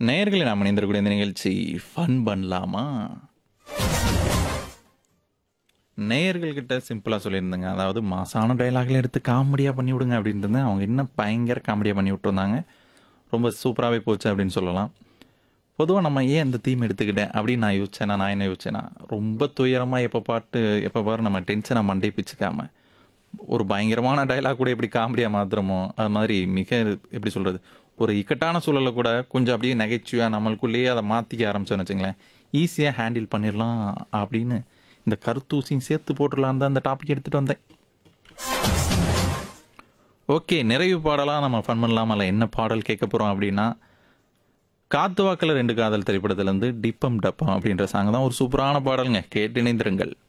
நேயர்களை நாம் இணைந்திருக்கக்கூடிய இந்த நிகழ்ச்சி ஃபன் பண்ணலாமா நேயர்கள் கிட்ட சிம்பிளாக சொல்லியிருந்தேங்க அதாவது மாசான டைலாக்ல எடுத்து காமெடியாக பண்ணி விடுங்க அப்படின்ட்டு இருந்தேன். அவங்க இன்னும் பயங்கர காமெடியாக பண்ணி விட்டுருந்தாங்க ரொம்ப சூப்பராகவே போச்சு அப்படின்னு சொல்லலாம் பொதுவாக நம்ம ஏன் இந்த தீம் எடுத்துக்கிட்டேன் அப்படின்னு நான் யோசிச்சேன்னா நான் என்ன யோசிச்சேன்னா ரொம்ப துயரமாக எப்போ பாட்டு எப்போ பாரு நம்ம டென்ஷனை மண்டே பிச்சுக்காம ஒரு பயங்கரமான டைலாக் கூட எப்படி காமெடியாக மாத்திரமோ அது மாதிரி மிக எப்படி சொல்கிறது ஒரு இக்கட்டான சூழலை கூட கொஞ்சம் அப்படியே நகைச்சுவையாக நம்மளுக்குள்ளேயே அதை மாற்றிக்க ஆரம்பிச்சோன்னு வச்சுங்களேன் ஈஸியாக ஹேண்டில் பண்ணிடலாம் அப்படின்னு இந்த கருத்தூசியும் சேர்த்து போட்டுடலாம் தான் அந்த டாபிக் எடுத்துகிட்டு வந்தேன் ஓகே நிறைவு பாடலாக நம்ம ஃபன் பண்ணலாமல என்ன பாடல் கேட்க போகிறோம் அப்படின்னா காத்து வாக்கில் ரெண்டு காதல் திரைப்படத்துலேருந்து டிப்பம் டப்பம் அப்படின்ற சாங் தான் ஒரு சூப்பரான பாடலுங்க கேட்டு இணைந்திருங்கள்